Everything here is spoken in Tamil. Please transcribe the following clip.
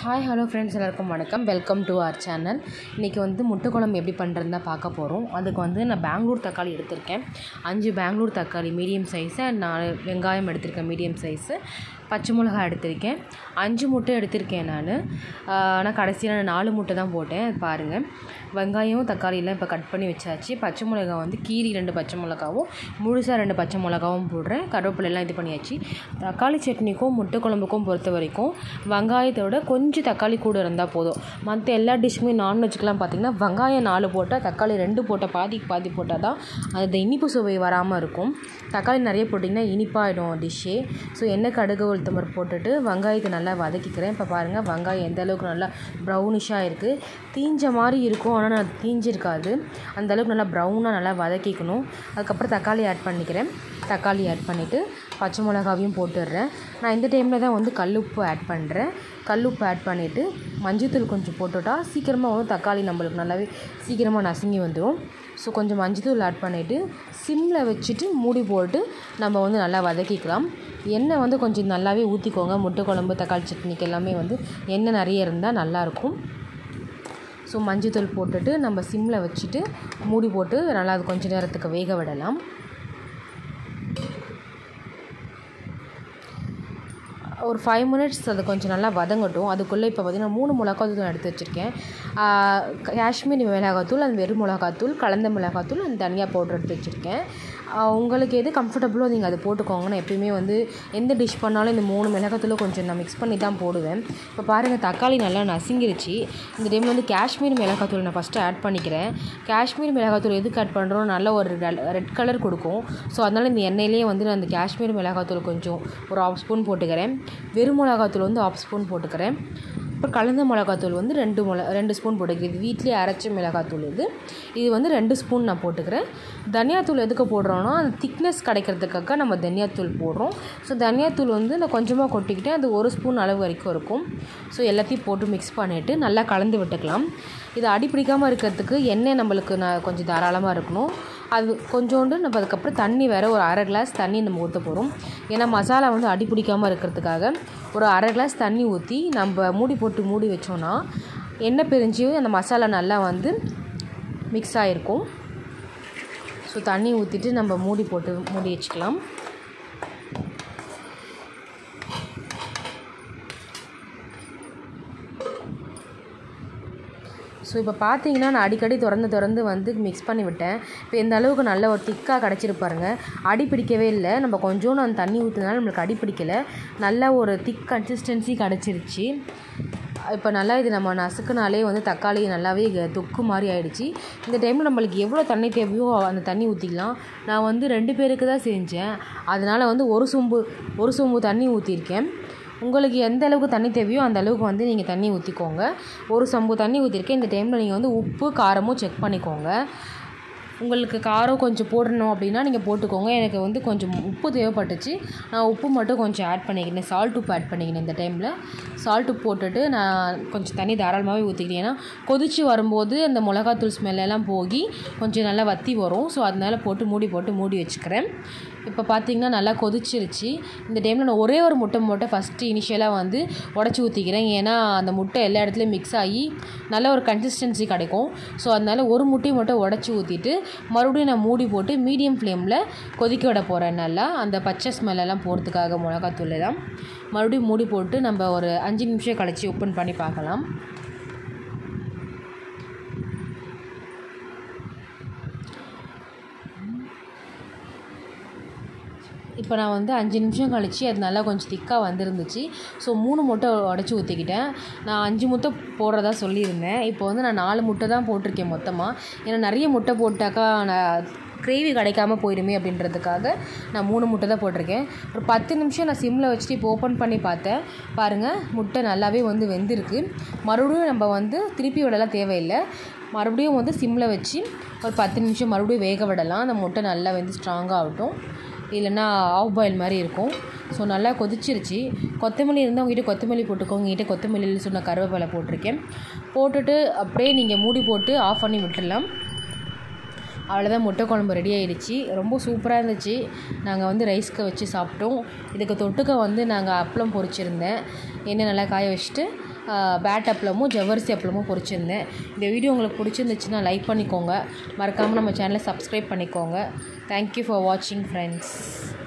ஹாய் ஹலோ ஃப்ரெண்ட்ஸ் எல்லாருக்கும் வணக்கம் வெல்கம் டு அவர் சேனல் இன்றைக்கி வந்து முட்டை குழம்பு எப்படி பண்ணுறதுன்னு தான் பார்க்க போகிறோம் அதுக்கு வந்து நான் பெங்களூர் தக்காளி எடுத்திருக்கேன் அஞ்சு பெங்களூர் தக்காளி மீடியம் சைஸு அண்ட் நாலு வெங்காயம் எடுத்திருக்கேன் மீடியம் சைஸு பச்சை மிளகா எடுத்திருக்கேன் அஞ்சு முட்டை எடுத்திருக்கேன் நான் ஆனால் கடைசியில் நான் நாலு முட்டை தான் போட்டேன் அது பாருங்கள் வெங்காயம் தக்காளியெல்லாம் இப்போ கட் பண்ணி வச்சாச்சு பச்சை மிளகா வந்து கீரி ரெண்டு பச்சை மிளகாவும் முழுசாக ரெண்டு பச்சை மிளகாவும் போடுறேன் கருவேப்பிலையெல்லாம் இது பண்ணியாச்சு தக்காளி சட்னிக்கும் முட்டை குழம்புக்கும் பொறுத்த வரைக்கும் வெங்காயத்தோட கொஞ்சம் தக்காளி கூட இருந்தால் போதும் மற்ற எல்லா டிஷ்ஷுமே நான்வெஜ்க்கெலாம் பார்த்திங்கன்னா வெங்காயம் நாலு போட்டால் தக்காளி ரெண்டு போட்டால் பாதிக்கு பாதி போட்டால் தான் அது இனிப்பு சுவை வராமல் இருக்கும் தக்காளி நிறைய போட்டிங்கன்னா இனிப்பாகிடும் டிஷ்ஷே ஸோ எண்ணெய் கடுகு உளுத்தம்பர் போட்டுட்டு வெங்காயத்தை நல்லா வதக்கிக்கிறேன் இப்போ பாருங்கள் வெங்காயம் எந்த அளவுக்கு நல்லா ப்ரௌனிஷாக இருக்குது தீஞ்ச மாதிரி இருக்கும் ஆனால் நான் தீஞ்சிருக்காது அந்த அளவுக்கு நல்லா ப்ரௌனாக நல்லா வதக்கிக்கணும் அதுக்கப்புறம் தக்காளி ஆட் பண்ணிக்கிறேன் தக்காளி ஆட் பண்ணிவிட்டு பச்சை மிளகாவையும் போட்டுடுறேன் நான் இந்த டைமில் தான் வந்து கல்லுப்பு ஆட் பண்ணுறேன் கல்லுப்பு ஆட் பண்ணிவிட்டு மஞ்சத்தூள் கொஞ்சம் போட்டுட்டா சீக்கிரமாக வந்து தக்காளி நம்மளுக்கு நல்லாவே சீக்கிரமாக நசுங்கி வந்துடும் ஸோ கொஞ்சம் மஞ்சத்தூள் ஆட் பண்ணிவிட்டு சிம்மில் வச்சுட்டு மூடி போட்டு நம்ம வந்து நல்லா வதக்கிக்கலாம் எண்ணெய் வந்து கொஞ்சம் நல்லாவே ஊற்றிக்கோங்க முட்டை குழம்பு தக்காளி சட்னிக்கு எல்லாமே வந்து எண்ணெய் நிறைய இருந்தால் நல்லாயிருக்கும் ஸோ மஞ்சத்தூள் போட்டுட்டு நம்ம சிம்மில் வச்சுட்டு மூடி போட்டு நல்லா அது கொஞ்சம் நேரத்துக்கு வேக விடலாம் ஒரு ஃபைவ் மினிட்ஸ் அது கொஞ்சம் நல்லா வதங்கட்டும் அதுக்குள்ளே இப்போ பார்த்திங்கன்னா மூணு மிளகாத்தூள் எடுத்து வச்சுருக்கேன் காஷ்மீரி மிளகாத்தூள் அந்த வெறும் மிளகாத்தூள் கலந்த மிளகாத்தூள் அந்த தனியாக பவுடர் எடுத்து வச்சுருக்கேன் உங்களுக்கு எது கம்ஃபர்டபுளோ நீங்கள் அதை போட்டுக்கோங்க நான் எப்பயுமே வந்து எந்த டிஷ் பண்ணாலும் இந்த மூணு மிளகாத்தூளும் கொஞ்சம் நான் மிக்ஸ் பண்ணி தான் போடுவேன் இப்போ பாருங்கள் தக்காளி நல்லா நசுங்கிருச்சு இந்த டைமில் வந்து காஷ்மீர் மிளகாத்தூள் நான் ஃபஸ்ட்டு ஆட் பண்ணிக்கிறேன் காஷ்மீர் மிளகாத்தூள் எதுக்கு ஆட் பண்ணுறோம் நல்ல ஒரு ரெட் கலர் கொடுக்கும் ஸோ அதனால் இந்த எண்ணெயிலேயே வந்து நான் அந்த காஷ்மீர் மிளகாத்தூள் கொஞ்சம் ஒரு ஆஃப் ஸ்பூன் போட்டுக்கிறேன் வெறும் மிளகாத்தூள் வந்து ஆஃப் ஸ்பூன் போட்டுக்கிறேன் அப்புறம் கலந்த மிளகாத்தூள் வந்து ரெண்டு மிள ரெண்டு ஸ்பூன் போட்டுக்கிறேன் இது வீட்லேயே அரைச்ச மிளகாத்தூள் இது இது வந்து ரெண்டு ஸ்பூன் நான் போட்டுக்கிறேன் தனியாத்தூள் எதுக்கு போடுறோன்னா அந்த திக்னஸ் கிடைக்கிறதுக்காக நம்ம தனியாத்தூள் போடுறோம் ஸோ தனியாத்தூள் வந்து நான் கொஞ்சமாக கொட்டிக்கிட்டு அது ஒரு ஸ்பூன் அளவு வரைக்கும் இருக்கும் ஸோ எல்லாத்தையும் போட்டு மிக்ஸ் பண்ணிவிட்டு நல்லா கலந்து விட்டுக்கலாம் இது அடி பிடிக்காமல் இருக்கிறதுக்கு எண்ணெய் நம்மளுக்கு நான் கொஞ்சம் தாராளமாக இருக்கணும் அது கொஞ்சோண்டு நம்ம அதுக்கப்புறம் தண்ணி வேறு ஒரு அரை கிளாஸ் தண்ணி நம்ம ஊற்ற போகிறோம் ஏன்னா மசாலா வந்து அடி பிடிக்காமல் இருக்கிறதுக்காக ஒரு அரை கிளாஸ் தண்ணி ஊற்றி நம்ம மூடி போட்டு மூடி வச்சோன்னா எண்ணெய் பிரிஞ்சு அந்த மசாலா நல்லா வந்து மிக்ஸ் ஆகிருக்கும் ஸோ தண்ணி ஊற்றிட்டு நம்ம மூடி போட்டு மூடி வச்சுக்கலாம் ஸோ இப்போ பார்த்தீங்கன்னா நான் அடிக்கடி திறந்து திறந்து வந்து மிக்ஸ் பண்ணி விட்டேன் இப்போ இந்த அளவுக்கு நல்ல ஒரு திக்காக கிடச்சிருப்பாருங்க அடி பிடிக்கவே இல்லை நம்ம கொஞ்சோண்டு அந்த தண்ணி ஊற்றுனால நம்மளுக்கு அடி பிடிக்கலை நல்ல ஒரு திக் கன்சிஸ்டன்சி கிடச்சிருச்சு இப்போ நல்லா இது நம்ம நசுக்குனாலே வந்து தக்காளி நல்லாவே தொக்கு மாதிரி ஆகிடுச்சு இந்த டைமில் நம்மளுக்கு எவ்வளோ தண்ணி தேவையோ அந்த தண்ணி ஊற்றிக்கலாம் நான் வந்து ரெண்டு பேருக்கு தான் செஞ்சேன் அதனால் வந்து ஒரு சொம்பு ஒரு சொம்பு தண்ணி ஊற்றிருக்கேன் உங்களுக்கு எந்த அளவுக்கு தண்ணி தேவையோ அந்த அளவுக்கு வந்து நீங்கள் தண்ணி ஊற்றிக்கோங்க ஒரு சம்பு தண்ணி ஊற்றிருக்கேன் இந்த டைமில் நீங்கள் வந்து உப்பு காரமும் செக் பண்ணிக்கோங்க உங்களுக்கு காரம் கொஞ்சம் போடணும் அப்படின்னா நீங்கள் போட்டுக்கோங்க எனக்கு வந்து கொஞ்சம் உப்பு தேவைப்பட்டுச்சு நான் உப்பு மட்டும் கொஞ்சம் ஆட் பண்ணிக்கினேன் சால்ட் உப்பு ஆட் பண்ணிக்கினேன் இந்த டைமில் சால்ட் உப்பு போட்டுட்டு நான் கொஞ்சம் தண்ணி தாராளமாகவே ஊற்றிக்கிட்டேன் ஏன்னா கொதித்து வரும்போது அந்த மிளகாத்தூள் ஸ்மெல்லெல்லாம் போகி கொஞ்சம் நல்லா வற்றி வரும் ஸோ அதனால் போட்டு மூடி போட்டு மூடி வச்சுக்கிறேன் இப்போ பார்த்திங்கன்னா நல்லா கொதிச்சிருச்சு இந்த டைமில் நான் ஒரே ஒரு முட்டை மட்டும் ஃபஸ்ட்டு இனிஷியலாக வந்து உடச்சி ஊற்றிக்கிறேன் ஏன்னா அந்த முட்டை எல்லா இடத்துலையும் மிக்ஸ் ஆகி நல்ல ஒரு கன்சிஸ்டன்சி கிடைக்கும் ஸோ அதனால் ஒரு முட்டையை மட்டும் உடச்சி ஊற்றிட்டு மறுபடியும் நான் மூடி போட்டு மீடியம் ஃப்ளேமில் கொதிக்க விட போகிறேன் நல்லா அந்த பச்சை ஸ்மெல்லெல்லாம் போகிறதுக்காக மிளகாத்தூள் தான் மறுபடியும் மூடி போட்டு நம்ம ஒரு அஞ்சு நிமிஷம் கழித்து ஓப்பன் பண்ணி பார்க்கலாம் இப்போ நான் வந்து அஞ்சு நிமிஷம் கழித்து அது நல்லா கொஞ்சம் திக்காக வந்துருந்துச்சு ஸோ மூணு முட்டை உடச்சி ஊற்றிக்கிட்டேன் நான் அஞ்சு முட்டை போடுறதா சொல்லியிருந்தேன் இப்போ வந்து நான் நாலு முட்டை தான் போட்டிருக்கேன் மொத்தமாக ஏன்னா நிறைய முட்டை போட்டாக்கா நான் கிரேவி கிடைக்காம போயிடுமே அப்படின்றதுக்காக நான் மூணு முட்டை தான் போட்டிருக்கேன் ஒரு பத்து நிமிஷம் நான் சிம்மில் வச்சுட்டு இப்போ ஓப்பன் பண்ணி பார்த்தேன் பாருங்கள் முட்டை நல்லாவே வந்து வெந்திருக்கு மறுபடியும் நம்ம வந்து திருப்பி விடலாம் தேவையில்லை மறுபடியும் வந்து சிம்மில் வச்சு ஒரு பத்து நிமிஷம் மறுபடியும் வேக விடலாம் அந்த முட்டை நல்லா வந்து ஸ்ட்ராங்காக ஆகட்டும் இல்லைன்னா ஆஃப் பாயில் மாதிரி இருக்கும் ஸோ நல்லா கொதிச்சிருச்சு கொத்தமல்லி இருந்தால் உங்ககிட்ட கொத்தமல்லி போட்டுக்கோங்க உங்ககிட்ட கொத்தமல்லியில் சொன்ன கருவேப்பிலை போட்டிருக்கேன் போட்டுட்டு அப்படியே நீங்கள் மூடி போட்டு ஆஃப் பண்ணி விட்டுடலாம் அவ்வளோதான் முட்டை குழம்பு ரெடி ஆயிடுச்சு ரொம்ப சூப்பராக இருந்துச்சு நாங்கள் வந்து ரைஸ்க்கு வச்சு சாப்பிட்டோம் இதுக்கு தொட்டுக்க வந்து நாங்கள் அப்பளம் பொரிச்சிருந்தேன் எண்ணெய் நல்லா காய வச்சுட்டு பேட் அப்பளமும் ஜவ்வரிசி அப்பளமும் பொரிச்சிருந்தேன் இந்த வீடியோ உங்களுக்கு பிடிச்சிருந்துச்சுன்னா லைக் பண்ணிக்கோங்க மறக்காமல் நம்ம சேனலை சப்ஸ்கிரைப் பண்ணிக்கோங்க தேங்க்யூ ஃபார் வாட்சிங் ஃப்ரெண்ட்ஸ்